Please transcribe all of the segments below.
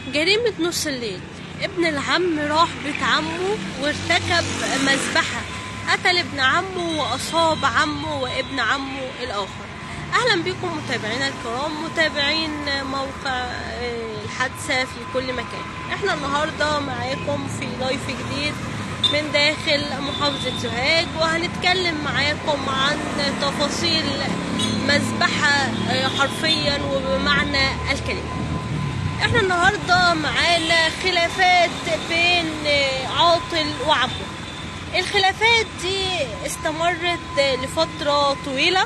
جريمة نص الليل ابن العم راح بيت عمه وارتكب مذبحة قتل ابن عمه وأصاب عمه وابن عمه الآخر أهلا بكم متابعينا الكرام متابعين موقع آه، الحادثة في كل مكان احنا النهاردة معاكم في لايف جديد من داخل محافظة سوهاج وهنتكلم معاكم عن تفاصيل مذبحة آه، حرفيا وبمعنى الكلمة احنا النهارده معانا خلافات بين عاطل وعمه الخلافات دي استمرت لفترة طويلة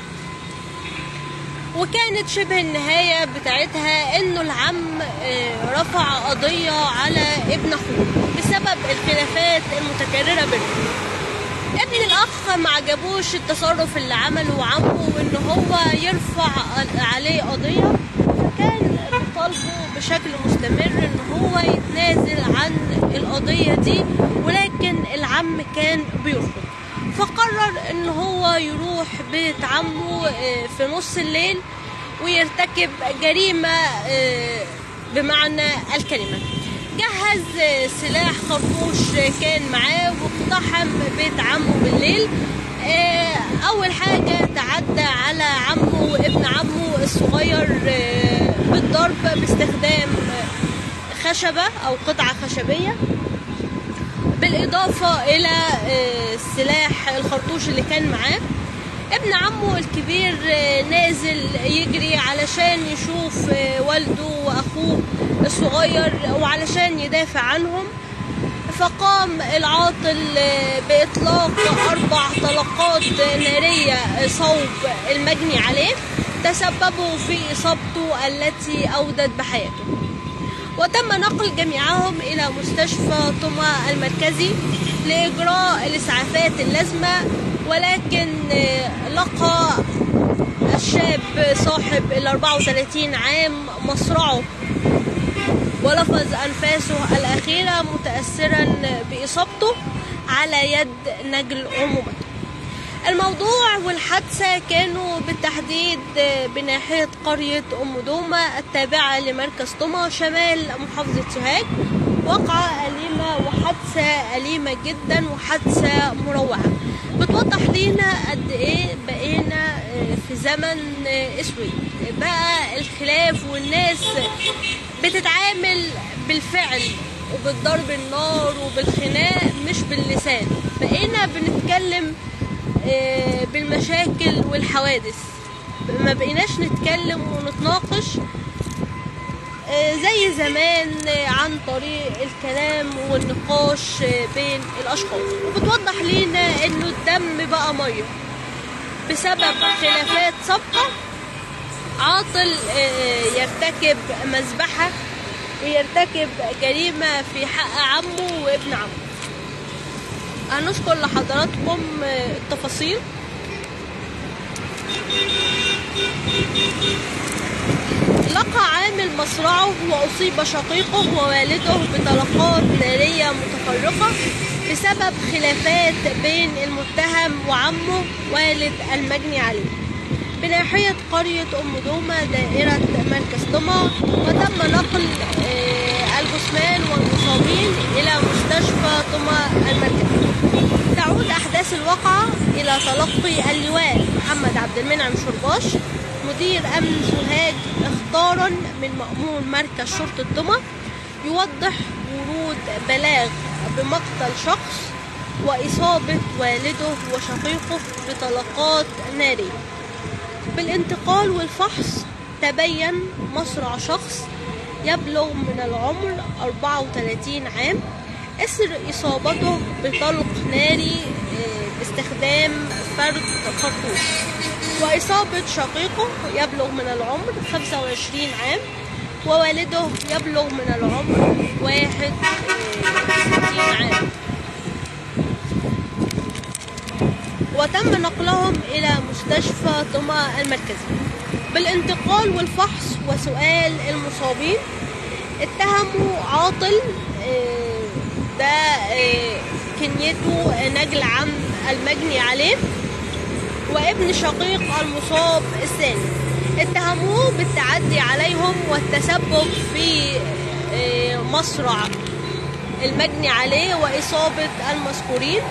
وكانت شبه النهاية بتاعتها انه العم آه، رفع قضية على ابن اخوه بسبب الخلافات المتكررة بينهم ابن الاخ ما عجبوش التصرف اللي عمله عمه وان هو يرفع عليه قضية فكان بيطالبه بشكل مستمر ان هو يتنازل عن القضية دي ولكن العم كان بيرفض فقرر ان هو يروح بيت عمه آه، في نص الليل ويرتكب جريمة آه، بمعنى الكلمة جهز آه، سلاح خرطوش كان معاه واقتحم بيت عمه بالليل آه، اول حاجة تعدى على عمه وابن عمه الصغير آه، بالضرب باستخدام خشبة او قطعة خشبية بالإضافة إلى آه، السلاح الخرطوش اللي كان معاه ابن عمه الكبير آه، نازل يجري علشان يشوف آه، والده وأخوه الصغير وعلشان يدافع عنهم فقام العاطل آه، بإطلاق أربع طلقات نارية صوب المجني عليه تسببوا في إصابته التي أودت بحياته وتم نقل جميعهم إلى مستشفى طما المركزي لإجراء الإسعافات اللازمة ولكن آه، لقى الشاب صاحب ال 34 عام مصرعه ولفظ أنفاسه الأخيرة متأثرا بإصابته على يد نجل عمومته الموضوع والحادثة كانوا بالتحديد بناحية قرية أم دومة التابعة لمركز طما شمال محافظة سوهاج وقعة أليمة وحادثة أليمة جدا وحادثة مروعة بتوضح لينا قد إيه بقينا في زمن أسود بقى الخلاف والناس بتتعامل بالفعل وبالضرب النار وبالخناق مش باللسان بقينا بنتكلم آه، بالمشاكل والحوادث ما بقيناش نتكلم ونتناقش آه، زي زمان آه، عن طريق الكلام والنقاش آه، بين الاشخاص وبتوضح لينا انه الدم بقى ميه بسبب خلافات سابقه عاطل آه، يرتكب مذبحه ويرتكب جريمه في حق عمه وابن عمه هنذكر لحضراتكم آه، التفاصيل لقى عامل مصرعه وأصيب شقيقه ووالده بطلقات نارية متفرقة بسبب خلافات بين المتهم وعمه والد المجني عليه بناحية قرية أم دومة دائرة مركز طما وتم نقل آه، الجثمان والمصابين إلى مستشفى طما المركزي تعود أحداث الواقعة إلى تلقي اللواء محمد عبد المنعم شرباش مدير أمن سوهاج اختارا من مأمور مركز شرطة طما يوضح ورود بلاغ بمقتل شخص وإصابة والده وشقيقه بطلقات نارية بالانتقال والفحص تبين مصرع شخص يبلغ من العمر 34 عام أثر إصابته بطلق ناري آه، باستخدام فرد خرطوش وإصابة شقيقه يبلغ من العمر 25 عام ووالده يبلغ من العمر 61 عام وتم نقلهم إلى مستشفى طما المركزي بالانتقال والفحص وسؤال المصابين اتهموا عاطل آه، ده آه، كنيته نجل عم المجني عليه وابن شقيق المصاب الثاني اتهموه بالتعدي عليهم والتسبب في آه، مصرع المجني عليه وإصابة المذكورين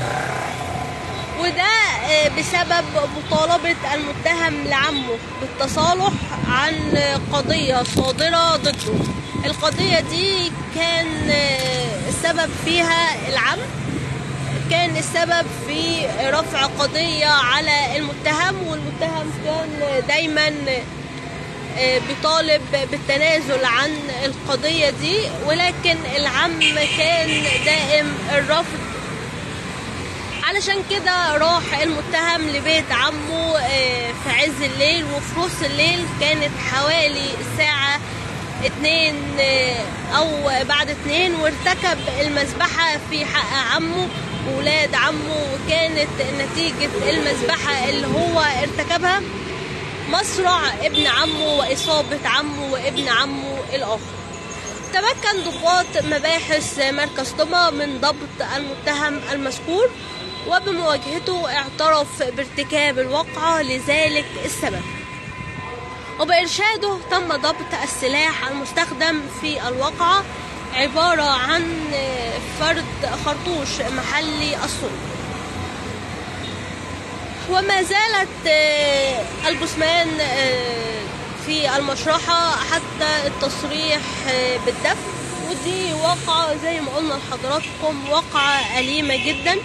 وده آه، بسبب مطالبة المتهم لعمه بالتصالح عن قضية صادرة ضده القضية دي كان آه، السبب فيها العم كان السبب في رفع قضية على المتهم والمتهم كان دايما آه، بيطالب بالتنازل عن القضية دي ولكن العم كان دائم الرفض علشان كده راح المتهم لبيت عمه آه، في عز الليل وفي نص الليل كانت حوالي الساعة اتنين آه، او بعد اتنين وارتكب المذبحة في حق عمه وولاد عمه وكانت نتيجة المذبحة اللي هو ارتكبها مصرع ابن عمه وإصابة عمه وابن عمه الآخر تمكن ضباط مباحث مركز طمى من ضبط المتهم المذكور وبمواجهته اعترف بارتكاب الواقعة لذلك السبب وبإرشاده تم ضبط السلاح المستخدم في الواقعة عبارة عن فرد خرطوش محلي الصلب وما زالت آه، الجثمان آه، في المشرحة حتى التصريح آه، بالدفن ودي واقعة زي ما قلنا لحضراتكم واقعة أليمة جدا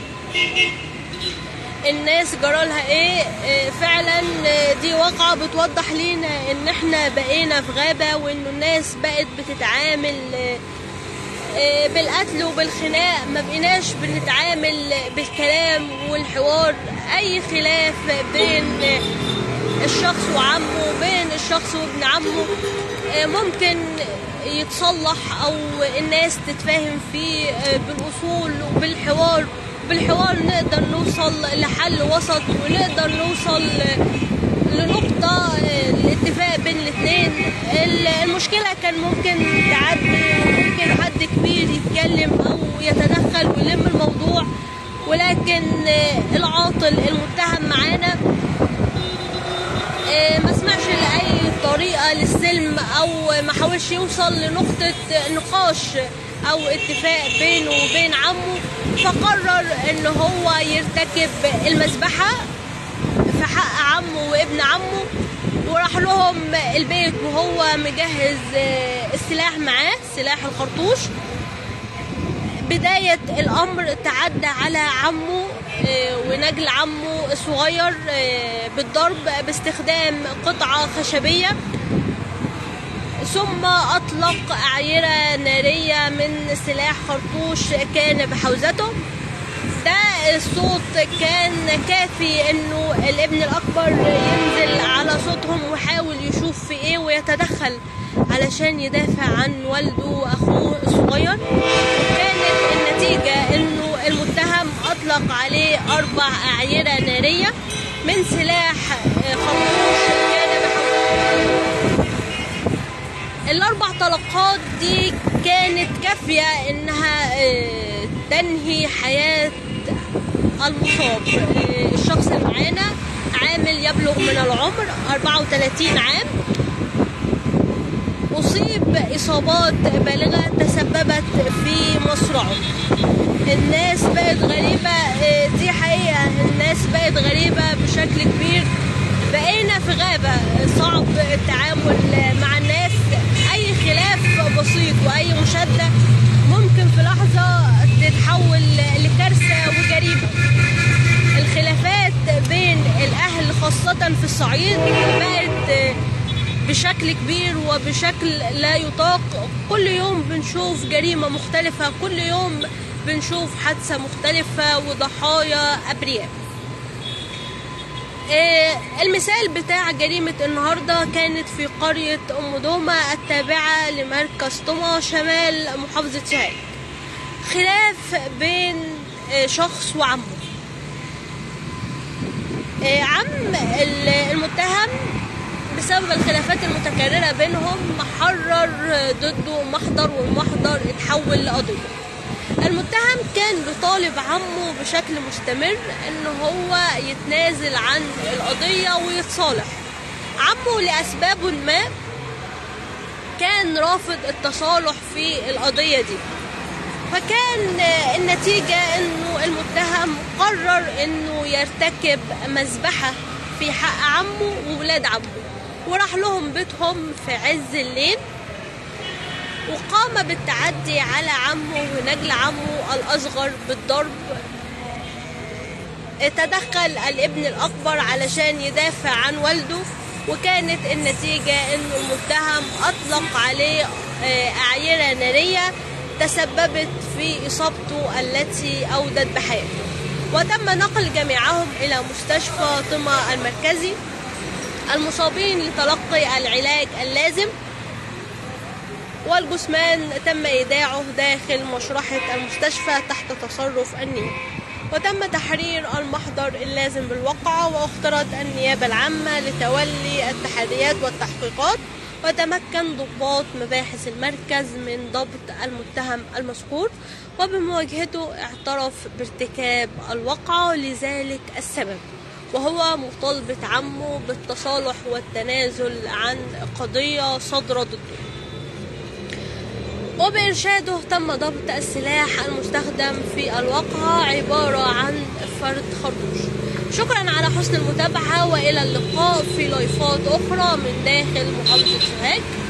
الناس جرالها ايه آه، فعلا آه، دي واقعة بتوضح لينا ان احنا بقينا في غابة وانه الناس بقت بتتعامل آه، آه، بالقتل وبالخناق ما بقيناش بنتعامل بالكلام والحوار اي خلاف بين آه، الشخص وعمه بين الشخص وابن عمه آه، ممكن يتصلح او الناس تتفاهم فيه آه، بالاصول وبالحوار بالحوار نقدر نوصل لحل وسط ونقدر نوصل لنقطة الاتفاق بين الاثنين المشكلة كان ممكن تعدي وممكن حد كبير يتكلم أو يتدخل ويلم الموضوع ولكن العاطل المتهم معانا ما سمعش لأي طريقة للسلم أو ما حاولش يوصل لنقطة نقاش أو اتفاق بينه وبين عمه فقرر إن هو يرتكب المذبحة في حق عمه وابن عمه وراح لهم البيت وهو مجهز السلاح معاه سلاح الخرطوش بداية الأمر تعدى على عمه ونجل عمه الصغير بالضرب باستخدام قطعة خشبية ثم أطلق أعيرة نارية من سلاح خرطوش كان بحوزته ده الصوت كان كافي انه الابن الاكبر ينزل على صوتهم ويحاول يشوف في ايه ويتدخل علشان يدافع عن والده واخوه الصغير كانت النتيجة انه المتهم اطلق عليه اربع اعيرة نارية من سلاح خرطوش كان بحوزته الاربع طلقات دي كانت كافيه انها تنهي حياه المصاب الشخص اللي معانا عامل يبلغ من العمر 34 عام أصيب إصابات بالغة تسببت في مصرعه الناس بقت غريبة دي حقيقة الناس بقت غريبة بشكل كبير بقينا في غابة صعب التعامل مع الناس أي خلاف بسيط وأي مشادة ممكن في لحظة تتحول لكارثة وجريمة الخلافات بين الأهل خاصة في الصعيد بقت بشكل كبير وبشكل لا يطاق كل يوم بنشوف جريمة مختلفة كل يوم بنشوف حادثة مختلفة وضحايا أبرياء المثال بتاع جريمة النهاردة كانت في قرية أم دومة التابعة لمركز طمى شمال محافظة سوهاج خلاف بين شخص وعمه عم المتهم بسبب الخلافات المتكررة بينهم حرر ضده محضر والمحضر اتحول لقضية المتهم كان بيطالب عمه بشكل مستمر ان هو يتنازل عن القضية ويتصالح عمه لأسباب ما كان رافض التصالح في القضية دي فكان النتيجة انه المتهم قرر انه يرتكب مذبحة في حق عمه وولاد عمه وراح لهم بيتهم في عز الليل وقام بالتعدي على عمه ونجل عمه الأصغر بالضرب تدخل الابن الأكبر علشان يدافع عن والده وكانت النتيجة انه المتهم أطلق عليه أعيرة نارية تسببت في إصابته التي أودت بحياته وتم نقل جميعهم إلى مستشفى طمى المركزي المصابين لتلقي العلاج اللازم والجثمان تم إيداعه داخل مشرحة المستشفى تحت تصرف النيابة وتم تحرير المحضر اللازم بالوقعة واختارت النيابة العامة لتولي التحريات والتحقيقات وتمكن ضباط مباحث المركز من ضبط المتهم المذكور وبمواجهته اعترف بارتكاب الوقعة لذلك السبب وهو مطالبة عمه بالتصالح والتنازل عن قضية صادرة ضده وبإرشاده تم ضبط السلاح المستخدم في الواقعة عبارة عن فرد خرطوش شكرا على حسن المتابعة وإلى اللقاء في لايفات أخرى من داخل محافظة سوهاج